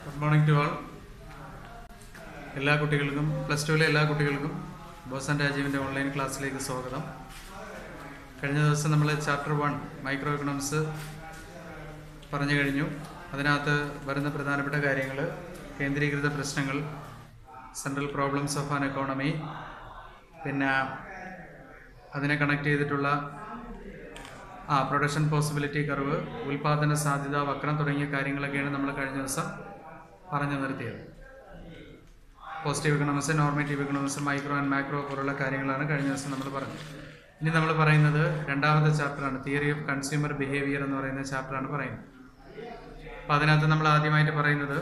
Good morning to ആൾ എല്ലാ കുട്ടികൾക്കും plus ടുവിലെ എല്ലാ കുട്ടികൾക്കും ബോസൻ രാജീവിൻ്റെ ഓൺലൈൻ ക്ലാസ്സിലേക്ക് സ്വാഗതം കഴിഞ്ഞ ദിവസം നമ്മൾ ചാപ്റ്റർ വൺ മൈക്രോ എക്കണോമിക്സ് പറഞ്ഞു കഴിഞ്ഞു അതിനകത്ത് വരുന്ന പ്രധാനപ്പെട്ട കാര്യങ്ങൾ കേന്ദ്രീകൃത പ്രശ്നങ്ങൾ central problems of an economy പിന്നെ അതിനെ കണക്ട് ചെയ്തിട്ടുള്ള ആ പ്രൊഡക്ഷൻ പോസിബിലിറ്റി കർവ് ഉൽപാദന സാധ്യത വക്രം തുടങ്ങിയ കാര്യങ്ങളൊക്കെയാണ് നമ്മൾ കഴിഞ്ഞ ദിവസം പറഞ്ഞു നിർത്തിയത് positive economics normative economics micro and macro പോലുള്ള കാര്യങ്ങളാണ് കഴിഞ്ഞ ദിവസം നമ്മൾ പറഞ്ഞത് ഇനി നമ്മൾ പറയുന്നത് രണ്ടാമത്തെ ചാപ്റ്ററാണ് തിയറി ഓഫ് കൺസ്യൂമർ ബിഹേവിയർ എന്ന് പറയുന്ന ചാപ്റ്ററാണ് പറയുന്നത് അപ്പം അതിനകത്ത് നമ്മൾ ആദ്യമായിട്ട് പറയുന്നത്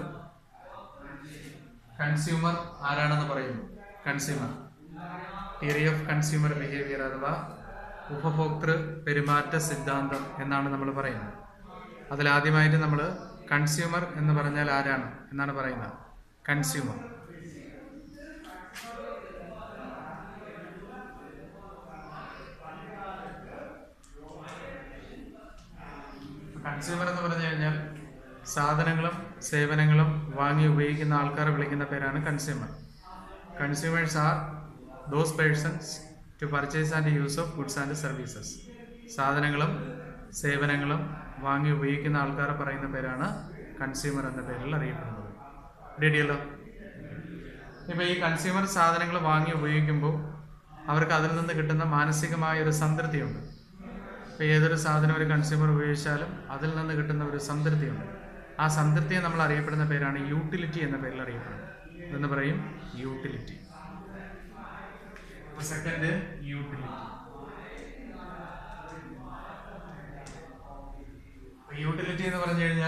കൺസ്യൂമർ ആരാണെന്ന് പറയുന്നു consumer theory of consumer behaviour അഥവാ ഉപഭോക്തൃ പെരുമാറ്റ സിദ്ധാന്തം എന്നാണ് നമ്മൾ പറയുന്നത് അതിൽ ആദ്യമായിട്ട് നമ്മൾ കൺസ്യൂമർ എന്ന് പറഞ്ഞാൽ ആരാണ് എന്നാണ് പറയുന്നത് കൺസ്യൂമർ കൺസ്യൂമർ എന്ന് പറഞ്ഞു കഴിഞ്ഞാൽ സാധനങ്ങളും സേവനങ്ങളും വാങ്ങി ഉപയോഗിക്കുന്ന ആൾക്കാരെ വിളിക്കുന്ന പേരാണ് consumer consumers are those persons to purchase and use of goods and services സാധനങ്ങളും സേവനങ്ങളും വാങ്ങി ഉപയോഗിക്കുന്ന ആൾക്കാരെ പറയുന്ന പേരാണ് കൺസ്യൂമർ എന്ന പേരിൽ അറിയപ്പെടുന്നത് റെഡിയല്ലോ ഇപ്പോൾ ഈ കൺസ്യൂമർ സാധനങ്ങൾ വാങ്ങി ഉപയോഗിക്കുമ്പോൾ അവർക്ക് അതിൽ നിന്ന് കിട്ടുന്ന മാനസികമായ ഒരു സംതൃപ്തിയുണ്ട് ഇപ്പോൾ ഏതൊരു സാധനം ഒരു കൺസ്യൂമർ ഉപയോഗിച്ചാലും അതിൽ നിന്ന് കിട്ടുന്ന ഒരു സംതൃപ്തിയുണ്ട് ആ സംതൃപ്തിയെ നമ്മൾ അറിയപ്പെടുന്ന പേരാണ് യൂട്ടിലിറ്റി എന്ന പേരിൽ അറിയപ്പെടുന്നത് എന്ന് പറയും യൂട്ടിലിറ്റി സെക്കൻഡ് യൂട്ടിലിറ്റി യൂട്ടിലിറ്റി എന്ന് പറഞ്ഞു കഴിഞ്ഞാൽ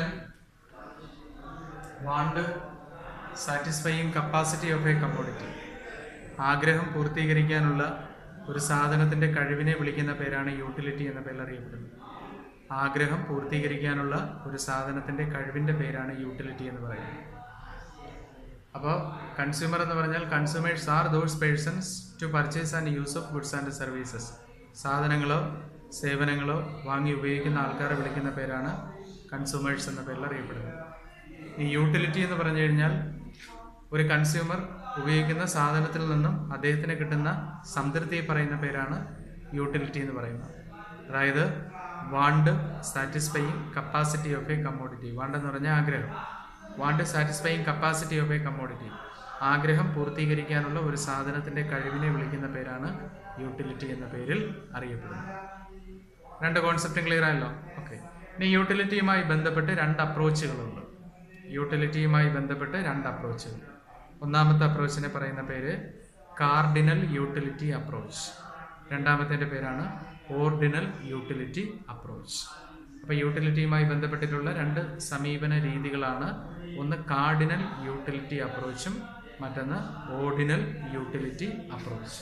want satisfying capacity of a commodity ആഗ്രഹം പൂർത്തീകരിക്കാനുള്ള ഒരു സാധനത്തിൻ്റെ കഴിവിനെ വിളിക്കുന്ന പേരാണ് യൂട്ടിലിറ്റി എന്ന പേരിൽ അറിയപ്പെടുന്നത് ആഗ്രഹം പൂർത്തീകരിക്കാനുള്ള ഒരു സാധനത്തിൻ്റെ കഴിവിൻ്റെ പേരാണ് യൂട്ടിലിറ്റി എന്ന് പറയുന്നത് അപ്പോൾ കൺസ്യൂമർ എന്ന് പറഞ്ഞാൽ consumers are those persons to purchase and use of goods and services സാധനങ്ങളോ സേവനങ്ങളോ വാങ്ങി ഉപയോഗിക്കുന്ന ആൾക്കാരെ വിളിക്കുന്ന പേരാണ് കൺസ്യൂമേഴ്സ് എന്ന പേരിൽ അറിയപ്പെടുന്നത് ഈ യൂട്ടിലിറ്റി എന്ന് പറഞ്ഞു കഴിഞ്ഞാൽ ഒരു കൺസ്യൂമർ ഉപയോഗിക്കുന്ന സാധനത്തിൽ നിന്നും അദ്ദേഹത്തിന് കിട്ടുന്ന സംതൃപ്തിയെ പറയുന്ന പേരാണ് യൂട്ടിലിറ്റി എന്ന് പറയുന്നത് അതായത് want satisfying capacity of a commodity want എന്ന് പറഞ്ഞാൽ ആഗ്രഹം want satisfying capacity of a commodity ആഗ്രഹം പൂർത്തീകരിക്കാനുള്ള ഒരു സാധനത്തിൻ്റെ കഴിവിനെ വിളിക്കുന്ന പേരാണ് യൂട്ടിലിറ്റി എന്ന പേരിൽ അറിയപ്പെടുന്നത് രണ്ട് കോൺസെപ്റ്റും ക്ലിയർ ആയല്ലോ ഓക്കെ ഇനി യൂട്ടിലിറ്റിയുമായി ബന്ധപ്പെട്ട് രണ്ട് അപ്രോച്ചുകളുണ്ട് യൂട്ടിലിറ്റിയുമായി ബന്ധപ്പെട്ട് രണ്ട് അപ്രോച്ചുകൾ ഒന്നാമത്തെ അപ്രോച്ചിനെ പറയുന്ന പേര് കാർഡിനൽ യൂട്ടിലിറ്റി അപ്രോച്ച് രണ്ടാമത്തെ പേരാണ് ഓർഡിനൽ യൂട്ടിലിറ്റി അപ്രോച്ച് അപ്പോൾ യൂട്ടിലിറ്റിയുമായി ബന്ധപ്പെട്ടിട്ടുള്ള രണ്ട് സമീപന രീതികളാണ് ഒന്ന് കാർഡിനൽ യൂട്ടിലിറ്റി അപ്രോച്ചും മറ്റൊന്ന് ordinal utility approach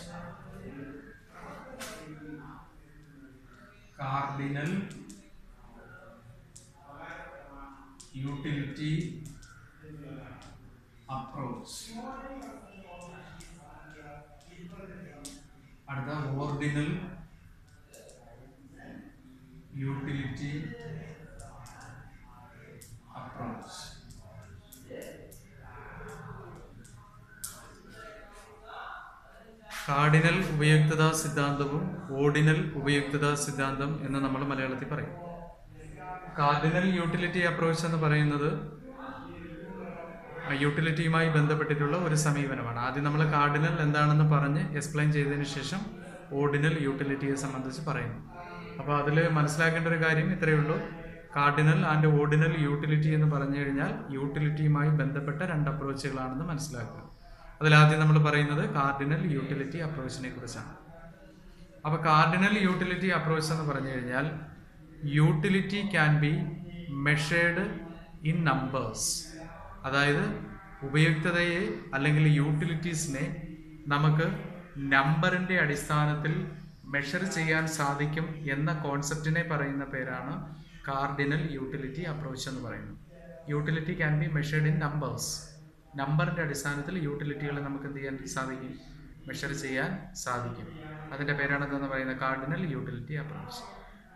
cardinal utility approach അടുത്ത ഓർഡിനൽ യൂട്ടിലിറ്റി അപ്രോച്ച് കാർഡിനൽ ഉപയുക്തതാ സിദ്ധാന്തവും ഓർഡിനൽ ഉപയുക്തതാ സിദ്ധാന്തം എന്ന് നമ്മൾ മലയാളത്തിൽ പറയും കാർഡിനൽ യൂട്ടിലിറ്റി അപ്രോച്ച് എന്ന് പറയുന്നത് യൂട്ടിലിറ്റിയുമായി ബന്ധപ്പെട്ടിട്ടുള്ള ഒരു സമീപനമാണ് ആദ്യം നമ്മൾ കാർഡിനൽ എന്താണെന്ന് പറഞ്ഞ് എക്സ്പ്ലെയിൻ ചെയ്തതിന് ശേഷം ഓർഡിനൽ യൂട്ടിലിറ്റിയെ സംബന്ധിച്ച് പറയുന്നു അപ്പോൾ അതിൽ മനസ്സിലാക്കേണ്ട ഒരു കാര്യം ഇത്രയേ ഉള്ളൂ കാർഡിനൽ ആൻഡ് ഓർഡിനൽ യൂട്ടിലിറ്റി എന്ന് പറഞ്ഞു കഴിഞ്ഞാൽ യൂട്ടിലിറ്റിയുമായി ബന്ധപ്പെട്ട രണ്ട് അപ്രോച്ചുകളാണെന്ന് മനസ്സിലാക്കുക അതിലാദ്യം നമ്മൾ പറയുന്നത് കാർഡിനൽ യൂട്ടിലിറ്റി അപ്രോച്ചിനെ കുറിച്ചാണ് അപ്പോൾ കാർഡിനൽ യൂട്ടിലിറ്റി അപ്രോച്ച് എന്ന് പറഞ്ഞു കഴിഞ്ഞാൽ utility can be measured in numbers അതായത് ഉപയുക്തതയെ അല്ലെങ്കിൽ യൂട്ടിലിറ്റീസിനെ നമുക്ക് നമ്പറിൻ്റെ അടിസ്ഥാനത്തിൽ മെഷർ ചെയ്യാൻ സാധിക്കും എന്ന കോൺസെപ്റ്റിനെ പറയുന്ന പേരാണ് കാർഡിനൽ യൂട്ടിലിറ്റി അപ്രോച്ച് എന്ന് പറയുന്നത് utility can be measured in numbers നമ്പറിൻ്റെ അടിസ്ഥാനത്തിൽ യൂട്ടിലിറ്റികളെ നമുക്ക് എന്ത് ചെയ്യാൻ സാധിക്കും മെഷർ ചെയ്യാൻ സാധിക്കും അതിൻ്റെ പേരാണ് എന്തെന്ന് പറയുന്നത് കാർഡിനൽ യൂട്ടിലിറ്റി അപ്രോച്ച്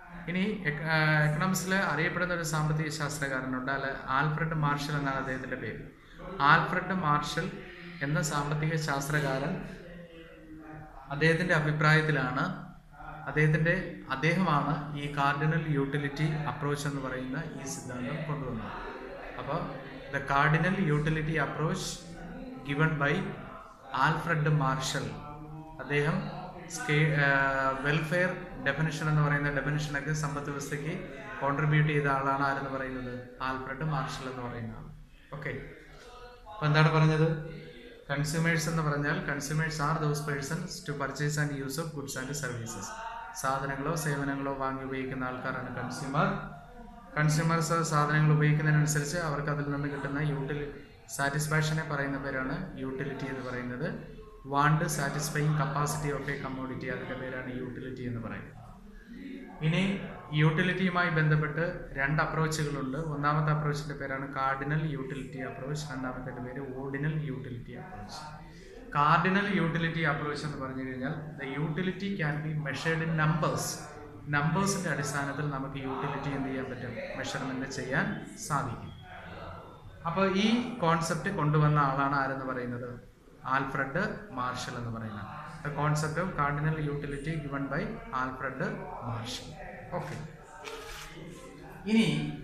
ഇനി എക്കണോമിക്സിൽ അറിയപ്പെടുന്ന ഒരു സാമ്പത്തിക ശാസ്ത്രകാരനുണ്ട് അല്ല ആൽഫ്രഡ് മാർഷൽ എന്നാണ് അദ്ദേഹത്തിൻ്റെ പേര് ആൽഫ്രഡ് മാർഷൽ എന്ന സാമ്പത്തിക ശാസ്ത്രകാരൻ അദ്ദേഹത്തിൻ്റെ അഭിപ്രായത്തിലാണ് അദ്ദേഹത്തിൻ്റെ അദ്ദേഹമാണ് ഈ കാർഡിനൽ യൂട്ടിലിറ്റി അപ്രോച്ച് എന്ന് പറയുന്ന ഈ സിദ്ധാന്തം കൊണ്ടുവന്നത് അപ്പോൾ the cardinal utility approach given by Alfred Marshall അദ്ദേഹം സ്കേ വെൽഫെയർ ഡെഫിനിഷൻ എന്ന് പറയുന്ന ഡെഫിനിഷനൊക്കെ സമ്പദ് വ്യവസ്ഥയ്ക്ക് കോൺട്രിബ്യൂട്ട് ചെയ്ത ആളാണ് ആരെന്ന് പറയുന്നത് ആൽഫ്രഡ് മാർഷൽ എന്ന് പറയുന്ന ആൾ ഓക്കെ അപ്പോൾ എന്താണ് പറഞ്ഞത് കൺസ്യൂമേഴ്സ് എന്ന് പറഞ്ഞാൽ consumers are those persons to purchase and use of goods and services സാധനങ്ങളോ സേവനങ്ങളോ വാങ്ങി ഉപയോഗിക്കുന്ന ആൾക്കാരാണ് കൺസ്യൂമർ കൺസ്യൂമേഴ്സ് സാധനങ്ങൾ ഉപയോഗിക്കുന്നതിനനുസരിച്ച് അവർക്ക് അതിൽ നിന്ന് കിട്ടുന്ന യൂട്ടിലി സാറ്റിസ്ഫാക്ഷനെ പറയുന്ന പേരാണ് യൂട്ടിലിറ്റി എന്ന് പറയുന്നത് want satisfying capacity of a commodity അതിൻ്റെ പേരാണ് യൂട്ടിലിറ്റി എന്ന് പറയുന്നത് ഇനി യൂട്ടിലിറ്റിയുമായി ബന്ധപ്പെട്ട് രണ്ട് അപ്രോച്ചുകളുണ്ട് ഒന്നാമത്തെ അപ്രോച്ചിൻ്റെ പേരാണ് കാർഡിനൽ യൂട്ടിലിറ്റി അപ്രോച്ച് രണ്ടാമത്തെ പേര് ordinal utility approach cardinal utility approach എന്ന് പറഞ്ഞു കഴിഞ്ഞാൽ the utility can be measured in numbers നമ്പേഴ്സിൻ്റെ അടിസ്ഥാനത്തിൽ നമുക്ക് യൂട്ടിലിറ്റി എന്ത് ചെയ്യാൻ പറ്റും മെഷർമെൻറ്റ് ചെയ്യാൻ സാധിക്കും അപ്പോൾ ഈ കോൺസെപ്റ്റ് കൊണ്ടുവന്ന ആളാണ് ആരെന്ന് പറയുന്നത് ആൽഫ്രഡ് മാർഷൽ എന്ന് പറയുന്നത് the concept of cardinal utility given by Alfred Marshall okay ഇനി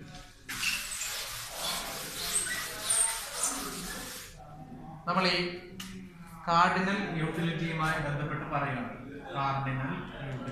നമ്മൾ ഈ കാർഡിനൽ യൂട്ടിലിറ്റിയുമായി ബന്ധപ്പെട്ട് പറയുകയാണ് കാർഡിനൽ യൂട്ടിലിറ്റി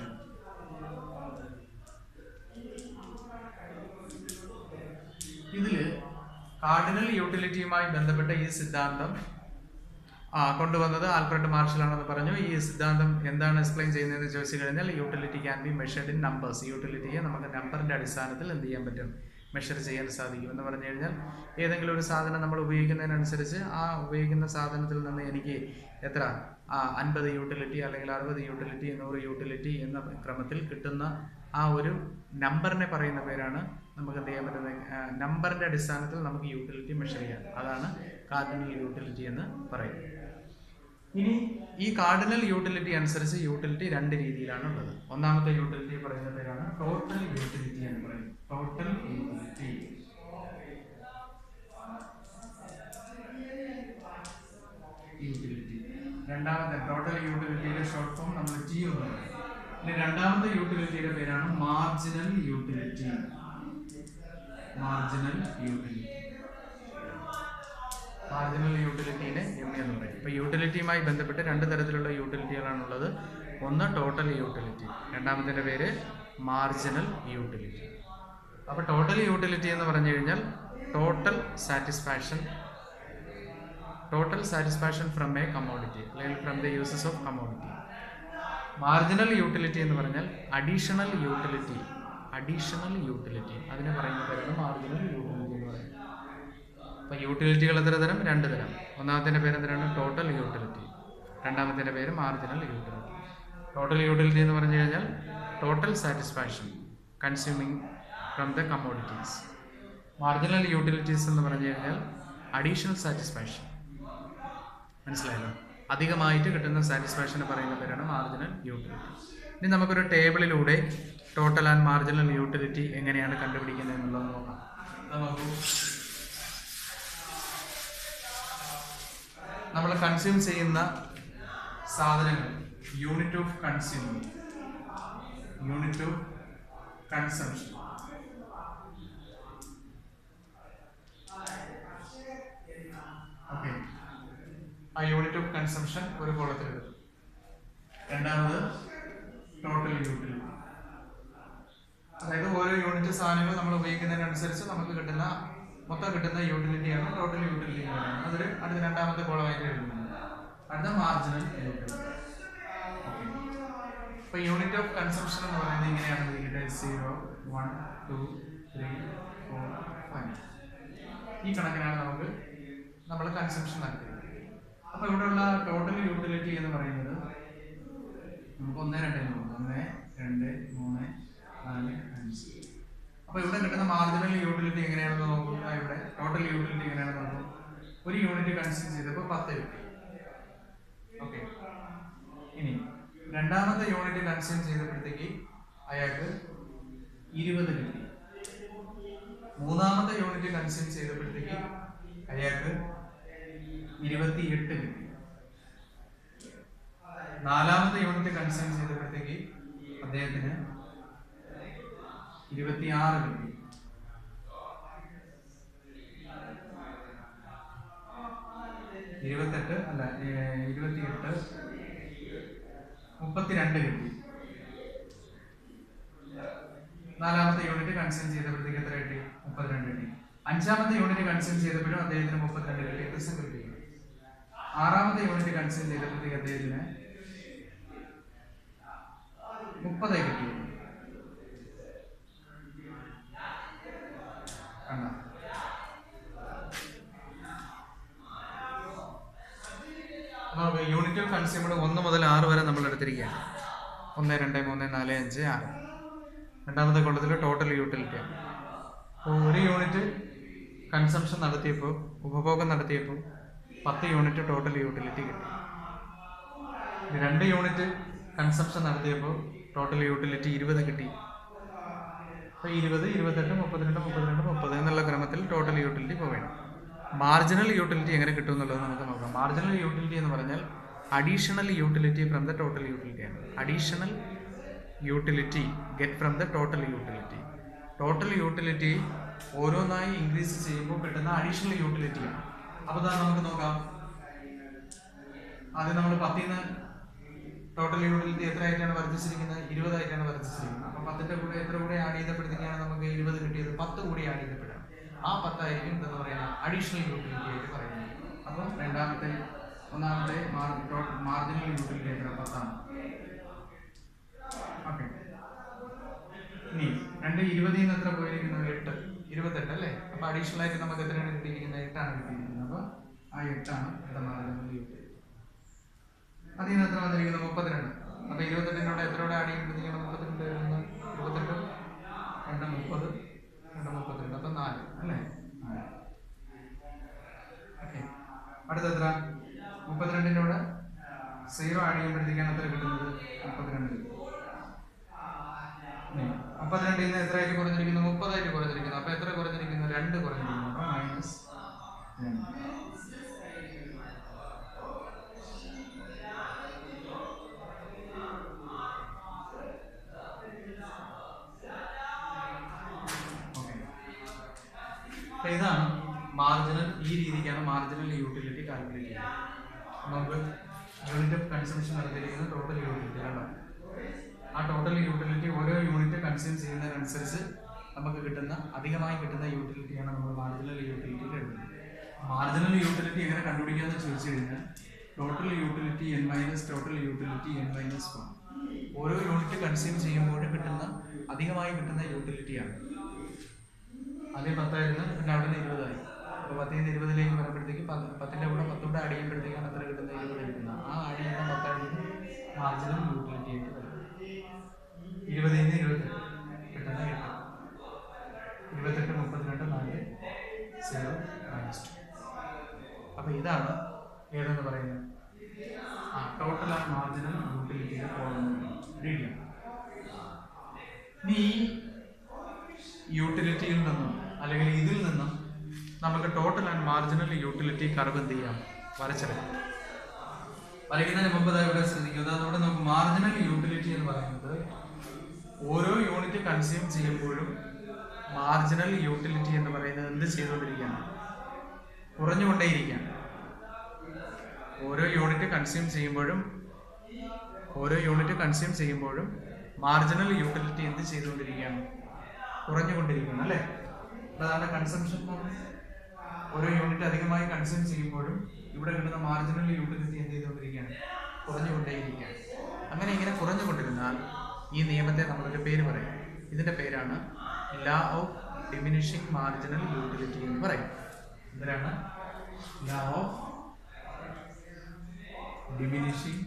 ഇതിൽ കാർഡിനൽ യൂട്ടിലിറ്റിയുമായി ബന്ധപ്പെട്ട ഈ സിദ്ധാന്തം ആ കൊണ്ടുവന്നത് ആൽഫ്രഡ് മാർഷലാണെന്ന് പറഞ്ഞു ഈ സിദ്ധാന്തം എന്താണ് എക്സ്പ്ലെയിൻ ചെയ്യുന്നതെന്ന് ചോദിച്ചു കഴിഞ്ഞാൽ utility can be measured in numbers യൂട്ടിലിറ്റിയെ നമുക്ക് നമ്പറിൻ്റെ അടിസ്ഥാനത്തിൽ എന്ത് ചെയ്യാൻ പറ്റും മെഷർ ചെയ്യാൻ സാധിക്കും എന്ന് പറഞ്ഞു കഴിഞ്ഞാൽ ഏതെങ്കിലും ഒരു സാധനം നമ്മൾ ഉപയോഗിക്കുന്നതിനനുസരിച്ച് ആ ഉപയോഗിക്കുന്ന സാധനത്തിൽ നിന്ന് എനിക്ക് എത്ര ആ അൻപത് യൂട്ടിലിറ്റി അല്ലെങ്കിൽ അറുപത് യൂട്ടിലിറ്റി നൂറ് യൂട്ടിലിറ്റി എന്ന ക്രമത്തിൽ കിട്ടുന്ന ആ ഒരു നമ്പറിനെ പറയുന്ന പേരാണ് നമുക്ക് എന്ത് ചെയ്യാൻ പറ്റുന്നത് നമ്പറിൻ്റെ അടിസ്ഥാനത്തിൽ നമുക്ക് യൂട്ടിലിറ്റി മെഷർ ചെയ്യാം അതാണ് കാർഡിനൽ യൂട്ടിലിറ്റി എന്ന് പറയുന്നത് ഇനി ഈ കാർഡിനൽ യൂട്ടിലിറ്റി അനുസരിച്ച് യൂട്ടിലിറ്റി രണ്ട് രീതിയിലാണ് ഉള്ളത് ഒന്നാമത്തെ യൂട്ടിലിറ്റി പറയുന്ന പേരാണ് ടോട്ടൽ യൂട്ടിലിറ്റി എന്ന് പറയുന്നത് ടോട്ടൽ യൂട്ടിലിറ്റി യൂട്ടിലിറ്റി രണ്ടാമത്തെ ടോട്ടൽ യൂട്ടിലിറ്റിയുടെ ഷോർട്ട് ഫോം നമ്മൾ ടി എന്ന് പറയും ഇനി രണ്ടാമത്തെ യൂട്ടിലിറ്റിയുടെ പേരാണ് marginal utility marginal utility marginal യൂട്ടിലിറ്റീനെ എം എന്ന് പറയും ഇപ്പോൾ യൂട്ടിലിറ്റിയുമായി ബന്ധപ്പെട്ട് രണ്ട് തരത്തിലുള്ള യൂട്ടിലിറ്റികളാണുള്ളത് ഒന്ന് ടോട്ടൽ യൂട്ടിലിറ്റി രണ്ടാമത്തിൻ്റെ പേര് മാർജിനൽ യൂട്ടിലിറ്റി അപ്പോൾ ടോട്ടൽ യൂട്ടിലിറ്റി എന്ന് പറഞ്ഞു കഴിഞ്ഞാൽ total satisfaction total satisfaction from a commodity അല്ലെങ്കിൽ from the uses of commodity marginal utility എന്ന് പറഞ്ഞാൽ അഡീഷണൽ യൂട്ടിലിറ്റി അഡീഷണൽ യൂട്ടിലിറ്റി അതിനെ പറയുന്ന പേരാണ് മാർജിനൽ യൂട്ടിലിറ്റി എന്ന് പറയുന്നത് അപ്പോൾ യൂട്ടിലിറ്റികൾ എത്ര തരം രണ്ട് തരം ഒന്നാമത്തിൻ്റെ പേര് എന്തിനാണ് ടോട്ടൽ യൂട്ടിലിറ്റി രണ്ടാമത്തിൻ്റെ പേര് മാർജിനൽ യൂട്ടിലിറ്റി ടോട്ടൽ യൂട്ടിലിറ്റി എന്ന് പറഞ്ഞു കഴിഞ്ഞാൽ total satisfaction consuming from the commodities marginal utilities എന്ന് പറഞ്ഞു കഴിഞ്ഞാൽ അഡീഷണൽ സാറ്റിസ്ഫാക്ഷൻ മനസ്സിലായല്ലോ അധികമായിട്ട് കിട്ടുന്ന സാറ്റിസ്ഫാക്ഷന് പറയുന്ന പേരാണ് മാർജിനൽ യൂട്ടിലിറ്റി ഇനി നമുക്കൊരു ടേബിളിലൂടെ ടോട്ടൽ ആൻഡ് മാർജിനൽ യൂട്ടിലിറ്റി എങ്ങനെയാണ് കണ്ടുപിടിക്കുന്നത് എന്നുള്ളത് നോക്കാം അത് നോക്കൂ നമ്മൾ കൺസ്യൂം ചെയ്യുന്ന സാധനങ്ങൾ unit of consume unit of consumption okay ആ യൂണിറ്റ് ഓഫ് കൺസംഷൻ ഒരു കോളത്തിൽ എഴുതും രണ്ടാമത് ടോട്ടൽ യൂട്ടിലിറ്റി അതായത് ഓരോ യൂണിറ്റ് സാധനങ്ങൾ നമ്മൾ ഉപയോഗിക്കുന്നതിനനുസരിച്ച് നമുക്ക് കിട്ടുന്ന മൊത്തം കിട്ടുന്ന യൂട്ടിലിറ്റിയാണ് ടോട്ടൽ യൂട്ടിലിറ്റി എന്ന് പറയുന്നത് അതൊരു അടുത്ത രണ്ടാമത്തെ കോളമായിട്ട് എഴുതുന്നത് അടുത്ത മാർജിനൽ യൂട്ടിലിറ്റി ഇപ്പോൾ യൂണിറ്റ് ഓഫ് കൺസംഷൻ എന്ന് പറയുന്നത് ഇങ്ങനെയാണ് ഇരിക്കുന്നത് zero one two three four five ഈ കണക്കിനാണ് നമുക്ക് നമ്മൾ കൺസംഷൻ നടത്തിയത് അപ്പോൾ ഇവിടെയുള്ള ടോട്ടൽ യൂട്ടിലിറ്റി എന്ന് പറയുന്നത് നമുക്ക് ഒന്ന് രണ്ട് മൂന്ന് ഒന്ന് രണ്ട് മൂന്ന് നാല് അഞ്ച് അപ്പോൾ ഇവിടെ കിട്ടുന്ന മാർജിനൽ യൂട്ടിലിറ്റി എങ്ങനെയാണെന്ന് നോക്കുക ഇവിടെ ടോട്ടൽ യൂട്ടിലിറ്റി എങ്ങനെയാണെന്ന് നോക്കും ഒരു യൂണിറ്റ് കൺസ്യൂം ചെയ്തപ്പോൾ പത്ത് കിട്ടി ഓക്കെ ഇനി രണ്ടാമത്തെ യൂണിറ്റ് കൺസ്യൂം ചെയ്തപ്പോഴത്തേക്ക് അയാൾക്ക് ഇരുപത് കിട്ടി മൂന്നാമത്തെ യൂണിറ്റ് കൺസ്യൂം ചെയ്തപ്പോഴത്തേക്ക് അയാൾക്ക് ഇരുപത്തിയെട്ട് കിട്ടി നാലാമത്തെ യൂണിറ്റ് കൺസ്യൂം ചെയ്തപ്പോഴത്തേക്ക് അദ്ദേഹത്തിന് ഇരുപത്തിയാറ് കിട്ടി ഇരുപത്തെട്ട് അല്ല ഏർ, ഇരുപത്തിയെട്ട് മുപ്പത്തിരണ്ട് കിട്ടി നാലാമത്തെ യൂണിറ്റ് കൺസ്യൂം ചെയ്തപ്പോഴത്തേക്ക് എത്ര കിട്ടി മുപ്പത്തിരണ്ട് കിട്ടി അഞ്ചാമത്തെ യൂണിറ്റ് കൺസ്യൂം ചെയ്തപ്പോഴും അദ്ദേഹത്തിന് മുപ്പത്തിരണ്ട് കിട്ടി ദിവസം കിട്ടി ആറാമത്തെ യൂണിറ്റ് കൺസ്യൂം ചെയ്തപ്പോഴത്തേക്ക് അദ്ദേഹത്തിന് മുപ്പതേ കിട്ടി കണ്ടോ നമുക്ക് യൂണിറ്റ് ഓഫ് കൺസ്യൂമർ ഒന്ന് മുതൽ ആറ് വരെ നമ്മൾ എടുത്തിരിക്കുകയാണ് ഒന്ന് രണ്ട് മൂന്ന് നാല് അഞ്ച് ആറ് രണ്ടാമത്തെ കൊള്ളത്തിൽ ടോട്ടൽ യൂട്ടിലിറ്റി അപ്പോൾ ഒരു യൂണിറ്റ് കൺസംഷൻ നടത്തിയപ്പോൾ ഉപഭോഗം നടത്തിയപ്പോൾ പത്ത് യൂണിറ്റ് ടോട്ടൽ യൂട്ടിലിറ്റി കിട്ടി ഇനി രണ്ട് യൂണിറ്റ് കൺസംഷൻ നടത്തിയപ്പോൾ ടോട്ടൽ യൂട്ടിലിറ്റി ഇരുപത് കിട്ടി അപ്പോൾ ഇരുപത് ഇരുപത്തെട്ട് മുപ്പത്തിരണ്ട് മുപ്പത്തിരണ്ട് മുപ്പത് എന്നുള്ള ക്രമത്തിൽ ടോട്ടൽ യൂട്ടിലിറ്റി പോവുകയാണ് മാർജിനൽ യൂട്ടിലിറ്റി എങ്ങനെ കിട്ടും എന്നുള്ളത് നമുക്ക് നോക്കാം മാർജിനൽ യൂട്ടിലിറ്റി എന്ന് പറഞ്ഞാൽ additional utility from the total യൂട്ടിലിറ്റിയാണ് additional utility get from the total utility total utility ഓരോന്നായി ഇൻക്രീസ് ചെയ്യുമ്പോൾ കിട്ടുന്ന അഡീഷണൽ യൂട്ടിലിറ്റിയാണ് അപ്പോൾ ഇതാ നമുക്ക് നോക്കാം ആദ്യം നമ്മൾ പത്തിന്ന് ടോട്ടൽ യൂട്ടിലിറ്റി എത്ര ആയിട്ടാണ് വർദ്ധിച്ചിരിക്കുന്നത് ഇരുപതായിട്ടാണ് വർദ്ധിച്ചിരിക്കുന്നത് അപ്പം പത്തിന്റെ കൂടെ എത്ര കൂടെ ആഡ് ചെയ്തപ്പെടുത്തേക്കാണ് നമുക്ക് ഇരുപത് കിട്ടിയത് പത്ത് കൂടി ആഡ് ചെയ്തപ്പെടാം ആ പത്തായിരിക്കും എന്താ പറയുക അഡീഷണൽ യൂട്ടിലിറ്റി ആയിട്ട് പറയുന്നത് അപ്പം രണ്ടാമത്തെ ഒന്നാമത്തെ മാർജിനൽ യൂട്ടിലിറ്റി എത്ര പത്താണ് ഓക്കെ ഇനി രണ്ട് ഇരുപതിൽ നിന്ന് എത്ര പോയിരിക്കുന്നത് എട്ട് ഇരുപത്തെട്ട് അല്ലേ അപ്പൊ അഡീഷണൽ ആയിട്ട് നമുക്ക് എത്രയാണ് കിട്ടിയിരിക്കുന്നത് എട്ടാണ് കിട്ടിയിരിക്കുന്നത് അപ്പൊ ആ എട്ടാണ് ഇവിടെ മാർജിനൽ യൂട്ടിലിറ്റി അതിൽ നിന്ന് എത്ര വന്നിരിക്കുന്നത് മുപ്പത്തിരണ്ട് അപ്പൊ ഇരുപത്തെട്ടിനോട് എത്രയോടെ ആഡ് ചെയ്യുമ്പോഴത്തേക്കാണ് മുപ്പത്തിരണ്ട് വരുന്നത് ഇരുപത്തെട്ട് രണ്ട് മുപ്പത് രണ്ട് മുപ്പത്തിരണ്ട് അപ്പൊ നാല് അല്ലേ നാല്. Okay. അടുത്ത എത്ര മുപ്പത്തിരണ്ടിനോട് സീറോ ആഡ് ചെയ്യുമ്പോഴത്തേക്കാണ് എത്ര കിട്ടുന്നത് മുപ്പത്തിരണ്ട് ഇനി മുപ്പത്തിരണ്ടിൽ നിന്ന് എത്രയായിട്ട് കുറഞ്ഞിരിക്കുന്നു മുപ്പതായിട്ട് കുറഞ്ഞിരിക്കുന്നു അപ്പൊ എത്ര കുറഞ്ഞിരിക്കുന്നു രണ്ട് കുറഞ്ഞിരിക്കുന്നു അപ്പൊ മൈനസ് രണ്ട് Okay. അപ്പൊ ഇതാണ് മാർജിനൽ ഈ രീതിക്കാണ് മാർജിനൽ യൂട്ടിലിറ്റി കാൽക്കുലേറ്റ് ചെയ്യുന്നത് നമുക്ക് യൂണിറ്റ് ഓഫ് കൺസംഷൻ നടത്തിയിരിക്കുന്ന ടോട്ടൽ യൂട്ടിലിറ്റി കണ്ടോ ആ ടോട്ടൽ യൂട്ടിലിറ്റി ഓരോ യൂണിറ്റ് കൺസ്യൂം ചെയ്യുന്നതിനനുസരിച്ച് നമുക്ക് കിട്ടുന്ന അധികമായി കിട്ടുന്ന യൂട്ടിലിറ്റിയാണ് നമ്മൾ മാർജിനൽ യൂട്ടിലിറ്റിയിൽ എഴുതുന്നത് മാർജിനൽ യൂട്ടിലിറ്റി എങ്ങനെ കണ്ടുപിടിക്കാന്ന് ചോദിച്ചു കഴിഞ്ഞാൽ total utility N minus total utility N minus one ഓരോ യൂണിറ്റ് കൺസ്യൂം ചെയ്യുമ്പോഴും കിട്ടുന്ന അധികമായി കിട്ടുന്ന യൂട്ടിലിറ്റിയാണ് ആദ്യം പത്തായിരുന്നു പിന്നെ അവിടെ നിന്ന് ഇരുപതായി അപ്പോൾ പത്തിൽ നിന്ന് ഇരുപതിലേക്ക് വരുമ്പോഴത്തേക്ക് പത്ത് പത്തിൻ്റെ കൂടെ പത്തുകൂടെ ആഡ് ചെയ്യുമ്പോഴത്തേക്കാണ് എത്ര കിട്ടുന്നത് ഇരുപത് കിട്ടുന്നത് ആ ആഡ് ചെയ്യുന്ന പത്തായിരുന്നു മാർജിനൽ യൂട്ടിലിറ്റി ആയിട്ട് വരും ഇരുപതിൽ നിന്ന് ഇരുപത്തെട്ട് കിട്ടുന്ന എട്ട് ഇരുപത്തെട്ട് മുപ്പത്തിരണ്ട് നാല് സീറോ മൈനസ് ടു അപ്പോൾ ഇതാണ് ഏതെന്ന് പറയുന്നത് ആ ടോട്ടൽ ആൻഡ് മാർജിനൽ യൂട്ടിലിറ്റിയുടെ പോകുന്നത് റീഡ് ചെയ്യാം ഇനി ഈ യൂട്ടിലിറ്റിയിൽ നിന്നും അല്ലെങ്കിൽ ഇതിൽ നിന്നും നമുക്ക് total and marginal utility curve എന്ത് ചെയ്യാം വരച്ചെടുക്കാം വരയ്ക്കുന്നതിന് മുമ്പ് ദാ ഇവിടെ ശ്രദ്ധിക്കുക അതോടെ നമുക്ക് മാർജിനൽ യൂട്ടിലിറ്റി എന്ന് പറയുന്നത് ഓരോ യൂണിറ്റ് കൺസ്യൂം ചെയ്യുമ്പോഴും മാർജിനൽ യൂട്ടിലിറ്റി എന്ന് പറയുന്നത് എന്ത് ചെയ്തുകൊണ്ടിരിക്കുകയാണ് കുറഞ്ഞുകൊണ്ടേയിരിക്കുകയാണ് ഓരോ യൂണിറ്റ് കൺസ്യൂം ചെയ്യുമ്പോഴും ഓരോ യൂണിറ്റ് കൺസ്യൂം ചെയ്യുമ്പോഴും മാർജിനൽ യൂട്ടിലിറ്റി എന്ത് ചെയ്തുകൊണ്ടിരിക്കുകയാണ് കുറഞ്ഞുകൊണ്ടിരിക്കുകയാണ് അല്ലേ അതാണ് കൺസംഷൻ ഓരോ യൂണിറ്റ് അധികമായി കൺസ്യൂം ചെയ്യുമ്പോഴും ഇവിടെ കിട്ടുന്ന മാർജിനൽ യൂട്ടിലിറ്റി എന്ത് ചെയ്തുകൊണ്ടിരിക്കുകയാണ് കുറഞ്ഞുകൊണ്ടേയിരിക്കുകയാണ് അങ്ങനെ ഇങ്ങനെ കുറഞ്ഞുകൊണ്ടിരുന്നാൽ ഈ നിയമത്തെ നമ്മളൊരു പേര് പറയും ഇതിന്റെ പേരാണ് ലാ ഓഫ് ഡിമിനിഷിംഗ് മാർജിനൽ യൂട്ടിലിറ്റി എന്ന് പറയും ഇതിനാണ് ലാ ഓഫ് ഡിമിനിഷിംഗ്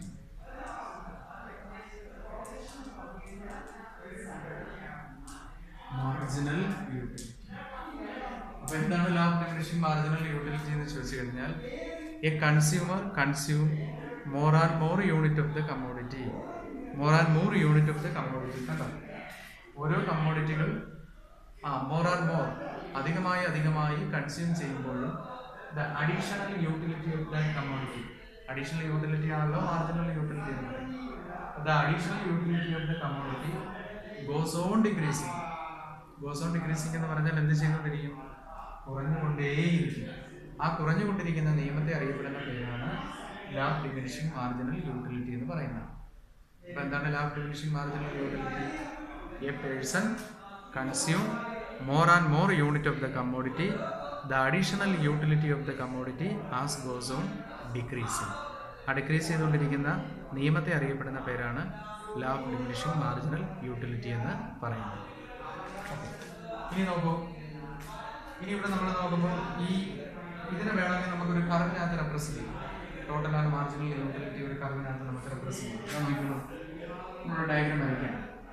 മാർജിനൽ യൂട്ടിലിറ്റി അപ്പൊ എന്താണ് ലാ ഓഫ് ഡിമിനിഷിംഗ് മാർജിനൽ യൂട്ടിലിറ്റി എന്ന് ചോദിച്ചു കഴിഞ്ഞാൽ a consumer consume more and more unit of the commodity more and more unit of the commodity കണ്ടോ ഓരോ കമ്മോഡിറ്റികൾ ആ മോർ ആർ മോർ അധികമായി അധികമായി കൺസ്യൂം ചെയ്യുമ്പോഴും the additional utility of the commodity additional utility ആണല്ലോ മാർജിനൽ യൂട്ടിലിറ്റി എന്ന് പറയുന്നത് the additional utility of the commodity goes on decreasing goes on decreasing എന്ന് പറഞ്ഞാൽ എന്ത് ചെയ്തുകൊണ്ടിരിക്കും കുറഞ്ഞുകൊണ്ടേയിരിക്കും ആ കുറഞ്ഞുകൊണ്ടിരിക്കുന്ന നിയമത്തെ അറിയപ്പെടുന്ന പേരാണ് ലാബ് ഡിമിനിഷിംഗ് മാർജിനൽ യൂട്ടിലിറ്റി എന്ന് പറയുന്നത് അപ്പൊ എന്താണ് law diminishing marginal utility a person consume more and more unit of the commodity the additional utility of the commodity as goes on decreasing ആ ഡിക്രീസ് ചെയ്തുകൊണ്ടിരിക്കുന്ന നിയമത്തെ അറിയപ്പെടുന്ന പേരാണ് ലാബ് ഡിമിനിഷിംഗ് മാർജിനൽ യൂട്ടിലിറ്റി എന്ന് പറയുന്നത് ഇനി നോക്കൂ ഇനി ഇവിടെ നമ്മൾ നോക്കുമ്പോൾ ഈ ഇതിനെ വേണമെങ്കിൽ നമുക്കൊരു കർവിനകത്ത് റെപ്രസെന്റ് ചെയ്യാം ടോട്ടൽ ആൻഡ് മാർജിനൽ യൂട്ടിലിറ്റി ഒരു കർവിനകത്ത് നമുക്ക് റെപ്രസെന്റ് ചെയ്യാം ഇതാ നോക്കിക്കോളൂ നമ്മുടെ ഡയഗ്രാം വരയ്ക്കാം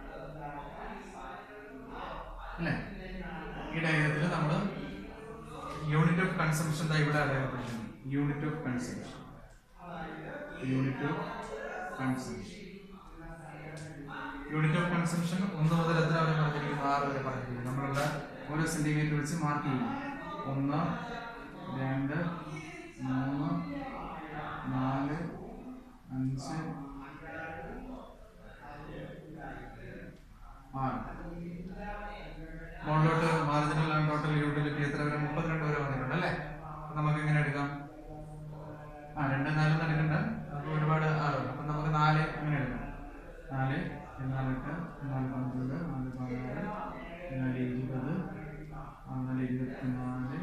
അല്ലേ ഈ ഡയഗ്രത്തിൽ നമ്മൾ യൂണിറ്റ് ഓഫ് കൺസംഷൻ ഇവിടെ അടയാളപ്പെടുത്തുന്നു unit of consumption unit of consumption unit of consumption ഒന്ന് മുതൽ എത്ര വരെ പറഞ്ഞിരിക്കുന്നു ആറ് വരെ പറഞ്ഞിരിക്കുന്നു നമ്മളുടെ ഓരോ സെന്റിമീറ്റർ വെച്ച് മാർക്ക് ചെയ്യും ഒന്ന് രണ്ട് മൂന്ന് നാല് അഞ്ച് ആറ് മുകളിലോട്ട് മാർജിനൽ ആൻഡ് ടോട്ടൽ യൂട്ടിലിറ്റി എത്ര വരെ മുപ്പത്തിരണ്ട് വരെ വന്നിട്ടുണ്ട് അല്ലേ അപ്പൊ നമുക്ക് എങ്ങനെ എടുക്കാം ആ രണ്ട് നാലും എടുക്കണ്ട അപ്പൊ ഒരുപാട് ആളുണ്ട് അപ്പൊ നമുക്ക് നാല് അങ്ങനെ എടുക്കാം നാല് നാല് എട്ട് നാല് പന്ത്രണ്ട് നാല് പതിനാറ് നാല് ഇരുപത് ആ, നാല് ഇരുപത്തിനാല്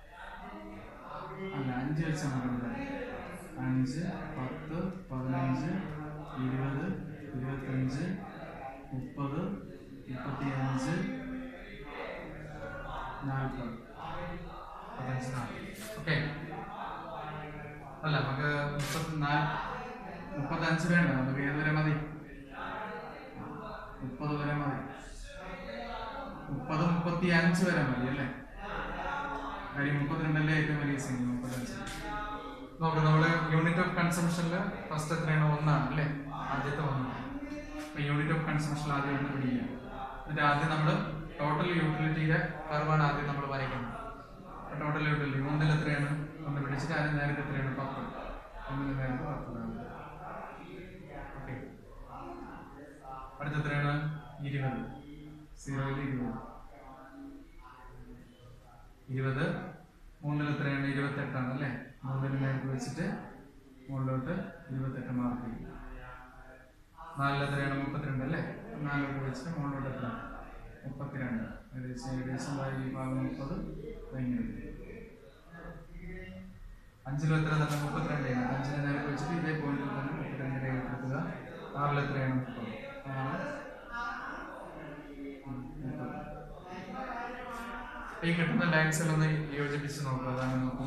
അല്ല അഞ്ച് വെച്ച് നമുക്ക് അഞ്ച് പത്ത് പതിനഞ്ച് ഇരുപത് ഇരുപത്തഞ്ച് മുപ്പത് മുപ്പത്തിയഞ്ച് നാൽപ്പത് മുപ്പത്തഞ്ച് നാൽപ്പത് ഓക്കെ അല്ല നമുക്ക് മുപ്പത്തിനാല് മുപ്പത്തഞ്ച് വേണ്ട നമുക്ക് ഏത് വരെ മതി മുപ്പത് വരെ മതി മുപ്പത് മുപ്പത്തി അഞ്ച് വരെ മതി അല്ലേ കാര്യം മുപ്പത്തിരണ്ടല്ലേ ഏറ്റവും വലിയ സംഖ്യ മുപ്പത്തഞ്ച് നോക്കാം നമ്മള് യൂണിറ്റ് ഓഫ് കൺസംഷനിൽ ഫസ്റ്റ് എത്രയാണ് ഒന്നാണ് അല്ലേ ആദ്യത്തെ ഒന്നാണ് അപ്പൊ യൂണിറ്റ് ഓഫ് കൺസംഷൻ ആദ്യം ഒന്ന് പിടിക്കുക എന്നിട്ട് ആദ്യം നമ്മൾ ടോട്ടൽ യൂട്ടിലിറ്റിയുടെ കർവാണ് ആദ്യം നമ്മൾ വരയ്ക്കുന്നത് ടോട്ടൽ യൂട്ടിലിറ്റി ഒന്നിൽ എത്രയാണ് ഒന്ന് പിടിച്ചിട്ട് അതിന് നേരത്തെ എത്രയാണ് പത്ത് ഒന്നിന് നേരത്തെ പത്ത് ഓക്കെ അടുത്ത എത്രയാണ് ഇരുപത് സീറോയിൽ ഇരുപത് ഇരുപത് മൂന്നിൽ എത്രയാണ് ഇരുപത്തെട്ടാണ് അല്ലേ മൂന്നിന് നേരത്തെ വെച്ചിട്ട് മുകളിലോട്ട് ഇരുപത്തെട്ട് മാർക്ക് ചെയ്യും നാലിൽ എത്രയാണ് മുപ്പത്തിരണ്ട് അല്ലേ നാലിലോട്ട് വെച്ചിട്ട് മുകളിലോട്ട് എത്ര മുപ്പത്തിരണ്ട് ഏകദേശം ഏകദേശം ദാ ഈ ഭാഗം മുപ്പത് ദാ ഇങ്ങനെ വരും. അഞ്ചിലും എത്ര തന്നെ മുപ്പത്തിരണ്ടാണ് അഞ്ചിന് നേരെ വെച്ചിട്ട് ഇതേ പോയിന്റിൽ തന്നെ മുപ്പത്തിരണ്ട് രേഖപ്പെടുത്തുക ആറിൽ എത്രയാണ് മുപ്പത് ആറ് ഉം, മുപ്പത്. ഈ കിട്ടുന്ന ലൈൻസിലൊന്ന് യോജിപ്പിച്ച് നോക്കുക അതാണ് നോക്കും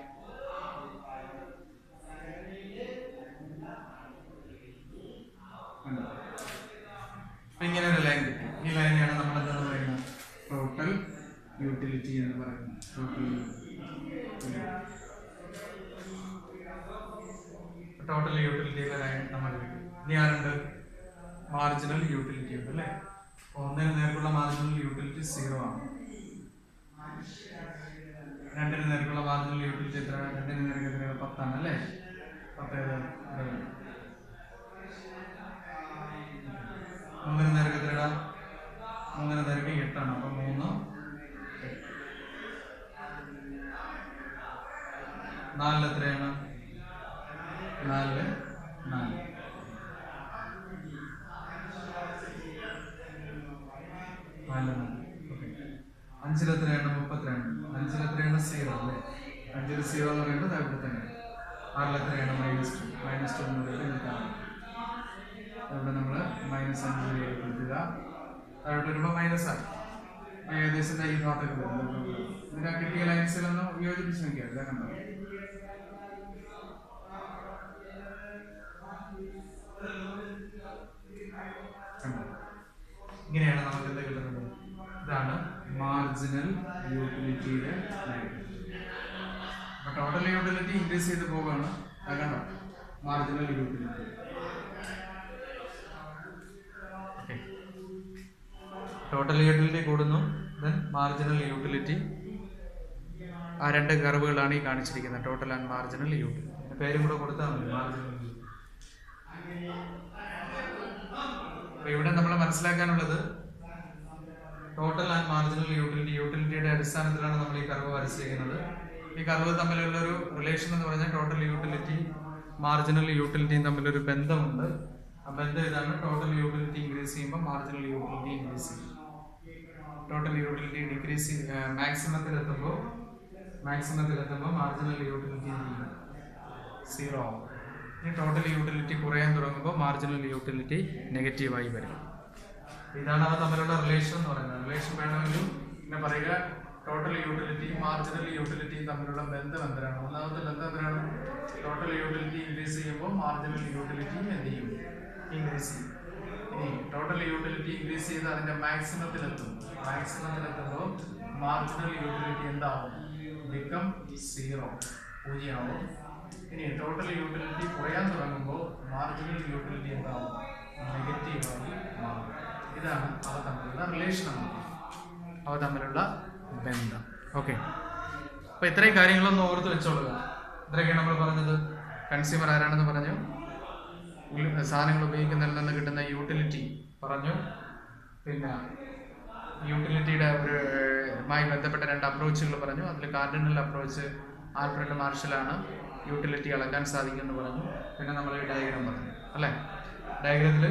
കണ്ടോ? അപ്പൊ ഇങ്ങനെ ഒരു ലൈൻ കിട്ടി ഈ ലൈനെയാണ് നമ്മൾ എന്തെന്ന് പറയുന്നത് ടോട്ടൽ യൂട്ടിലിറ്റി എന്ന് പറയുന്നത് ടോട്ടൽ ടോട്ടൽ യൂട്ടിലിറ്റിയുടെ ലൈൻ നമ്മൾ കിട്ടി ഇനി ആരുണ്ട് മാർജിനൽ യൂട്ടിലിറ്റി ഉണ്ട് അല്ലേ അപ്പൊ ഒന്നിന് നേർക്കുള്ള മാർജിനൽ യൂട്ടിലിറ്റി സീറോ ആണ് രണ്ടിന് നേർക്കുള്ള മാർജിനൽ യൂട്ടിലിറ്റി എത്ര രണ്ടിന് നേർക്ക് എത്രയാണ് പത്താണ് അല്ലേ പത്ത് ഏത്? ഇരുപത്. മൂന്നിന് നേർക്ക് എത്രയാണ് മൂന്നിന് നേർക്ക് എട്ടാണ് അപ്പൊ മൂന്ന് എട്ട്. നാലില് എത്രയാണ് നാലില് നാല് നാലില് നാല് ഓക്കെ അഞ്ചിൽ എത്രയാണ് മുപ്പത്തിരണ്ട് അഞ്ചിൽ എത്രയാണ് സീറോ അല്ലേ അഞ്ചിൽ സീറോ എന്ന് പറയുന്നത് ദാ ഇവിടെ തന്നെ ആറിൽ എത്രയാണ് മൈനസ് ടു മൈനസ് ടു എന്ന് പറയുന്നത് ഇതാണ് അവിടെ നമ്മൾ മൈനസ് അഞ്ച് രേഖപ്പെടുത്തുക താഴോട്ട് വരുമ്പോൾ മൈനസ് ആയി അപ്പൊ ഏകദേശം ദാ ഈ ഭാഗത്തൊക്കെ വരും ഇതിനാ കിട്ടിയ ലൈൻസിലൊന്ന് യോജിപ്പിച്ച് നോക്കിയാൽ ഇതാ കണ്ടോ കണ്ടോ? ഇങ്ങനെയാണ് നമുക്ക് എന്താ കിട്ടുന്നത് ഇതാണ് മാർജിനൽ യൂട്ടിലിറ്റിയുടെ ലൈൻ അപ്പൊ ടോട്ടൽ യൂട്ടിലിറ്റി ഇൻക്രീസ് ചെയ്ത് പോവുകയാണ് അത് കണ്ടോ മാർജിനൽ യൂട്ടിലിറ്റി ടോട്ടൽ യൂട്ടിലിറ്റി കൂടുന്നു ദെൻ മാർജിനൽ യൂട്ടിലിറ്റി ആ രണ്ട് കർവുകളാണ് ഈ കാണിച്ചിരിക്കുന്നത് ടോട്ടൽ ആൻഡ് മാർജിനൽ യൂട്ടിലിറ്റി പേരും കൂടെ കൊടുത്താൽ മതി മാർജിനൽ അപ്പൊ ഇവിടെ നമ്മൾ മനസ്സിലാക്കാനുള്ളത് ടോട്ടൽ ആൻഡ് മാർജിനൽ യൂട്ടിലിറ്റി യൂട്ടിലിറ്റിയുടെ അടിസ്ഥാനത്തിലാണ് നമ്മൾ ഈ കർവ് വരച്ചിരിക്കുന്നത് ഈ കർവ് തമ്മിലുള്ള ഒരു റിലേഷൻ എന്ന് പറഞ്ഞാൽ ടോട്ടൽ യൂട്ടിലിറ്റി മാർജിനൽ യൂട്ടിലിറ്റിയും തമ്മിലൊരു ബന്ധമുണ്ട് ആ ബന്ധം ഇതാണ് ടോട്ടൽ യൂട്ടിലിറ്റി ഇൻക്രീസ് ചെയ്യുമ്പോൾ മാർജിനൽ യൂട്ടിലിറ്റി ഇൻക്രീസ് ചെയ്യും ടോട്ടൽ യൂട്ടിലിറ്റി ഡിക്രീസ് മാക്സിമത്തിലെത്തുമ്പോൾ മാക്സിമത്തിലെത്തുമ്പോൾ മാർജിനൽ യൂട്ടിലിറ്റി സീറോ ആവും ഈ ടോട്ടൽ യൂട്ടിലിറ്റി കുറയാൻ തുടങ്ങുമ്പോൾ മാർജിനൽ യൂട്ടിലിറ്റി നെഗറ്റീവായി വരും ഇതാണ് അവ തമ്മിലുള്ള റിലേഷൻ എന്ന് പറയുന്നത് റിലേഷൻ വേണമെങ്കിൽ പിന്നെ പറയുക ടോട്ടൽ യൂട്ടിലിറ്റിയും മാർജിനൽ യൂട്ടിലിറ്റിയും തമ്മിലുള്ള ബന്ധം എന്തിനാണ് ഒന്നാമത്തെ ബന്ധം എന്തിനാണ് ടോട്ടൽ യൂട്ടിലിറ്റി ഇൻക്രീസ് ചെയ്യുമ്പോൾ മാർജിനൽ യൂട്ടിലിറ്റി എന്ത് ചെയ്യും ഇൻക്രീസ് ചെയ്യും ഇനി ടോട്ടൽ യൂട്ടിലിറ്റി ഇൻക്രീസ് ചെയ്ത് അതിന്റെ മാക്സിമത്തിലെത്തും മാക്സിമത്തിലെത്തുമ്പോൾ മാർജിനൽ യൂട്ടിലിറ്റി എന്താവും ബിക്കം സീറോ പൂജ്യമാവും ഇനി ടോട്ടൽ യൂട്ടിലിറ്റി കുറയാൻ തുടങ്ങുമ്പോൾ മാർജിനൽ യൂട്ടിലിറ്റി എന്താവും നെഗറ്റീവായി മാറും ഇതാണ് അവ തമ്മിലുള്ള റിലേഷൻ അവ തമ്മിലുള്ള ബന്ധം ഓക്കെ അപ്പോൾ ഇത്രയും കാര്യങ്ങളൊന്ന് ഓർത്ത് വെച്ചോളുക ഇത്രയൊക്കെയാണ് നമ്മൾ പറഞ്ഞത് കൺസ്യൂമർ ആരാണെന്ന് പറഞ്ഞു ഉൽ- സാധനങ്ങൾ ഉപയോഗിക്കുന്നതിൽ നിന്ന് കിട്ടുന്ന യൂട്ടിലിറ്റി പറഞ്ഞു പിന്നെ യൂട്ടിലിറ്റിയുടെ ഒരു മായി ബന്ധപ്പെട്ട രണ്ട് അപ്രോച്ചുകൾ പറഞ്ഞു അതിൽ കാർഡിനൽ അപ്രോച്ച് ആൽഫ്രഡ് മാർഷലാണ് യൂട്ടിലിറ്റി അളക്കാൻ സാധിക്കുമെന്ന് പറഞ്ഞു പിന്നെ നമ്മൾ ഈ ഡയഗ്രാം പറഞ്ഞു അല്ലേ ഡയഗ്രത്തിൽ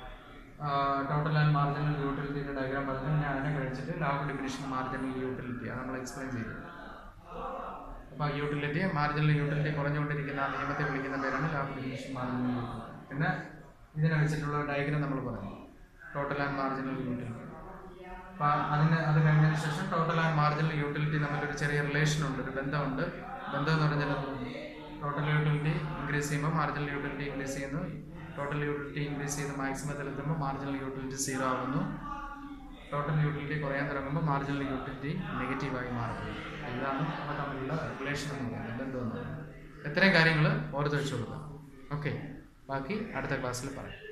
ടോട്ടൽ ആൻഡ് മാർജിനൽ യൂട്ടിലിറ്റിയുടെ ഡയഗ്രാം പറഞ്ഞു ഞാൻ അതിനെ കഴിച്ചിട്ട് ലാഭ ഡിമിനിഷൻ മാർജിനൽ യൂട്ടിലിറ്റി അത് നമ്മൾ എക്സ്പ്ലെയിൻ ചെയ്തു അപ്പോൾ യൂട്ടിലിറ്റി മാർജിനൽ യൂട്ടിലിറ്റി കുറഞ്ഞുകൊണ്ടിരിക്കുന്ന ആ നിയമത്തെ വിളിക്കുന്ന പേരാണ് ലാഭ ഡിമിനിഷൻ മാർജിനൽ യൂട്ടിലിറ്റി പിന്നെ ഇതിനെ വെച്ചിട്ടുള്ള ഡയഗ്രാം നമ്മൾ പറഞ്ഞു ടോട്ടൽ ആൻഡ് മാർജിനൽ യൂട്ടിലിറ്റി അപ്പോൾ അതിന് അത് കഴിഞ്ഞതിന് ശേഷം ടോട്ടൽ ആൻഡ് മാർജിനൽ യൂട്ടിലിറ്റി തമ്മിലൊരു ചെറിയ റിലേഷൻ ഉണ്ട് ഒരു ബന്ധമുണ്ട് ബന്ധം എന്ന് പറഞ്ഞാൽ ടോട്ടൽ യൂട്ടിലിറ്റി ഇൻക്രീസ് ചെയ്യുമ്പോൾ മാർജിനൽ യൂട്ടിലിറ്റി ഇൻക്രീസ് ചെയ്യുന്നു ടോട്ടൽ യൂട്ടിലിറ്റി ഇൻക്രീസ് ചെയ്ത് മാക്സിമത്തിലെത്തുമ്പോൾ മാർജിനൽ യൂട്ടിലിറ്റി സീറോ ആവുന്നു ടോട്ടൽ യൂട്ടിലിറ്റി കുറയാൻ തുടങ്ങുമ്പോൾ മാർജിനൽ യൂട്ടിലിറ്റി നെഗറ്റീവായി മാറുന്നു ഇതാണ് അവ തമ്മിലുള്ള റിലേഷൻ എന്ന് പറയുന്നത് ബന്ധം എന്ന് പറയുന്നത് ഇത്രയും കാര്യങ്ങൾ ഓർത്ത് വെച്ചു കൊടുക്കുക ഓക്കെ ബാക്കി അടുത്ത ക്ലാസ്സിൽ പറയാം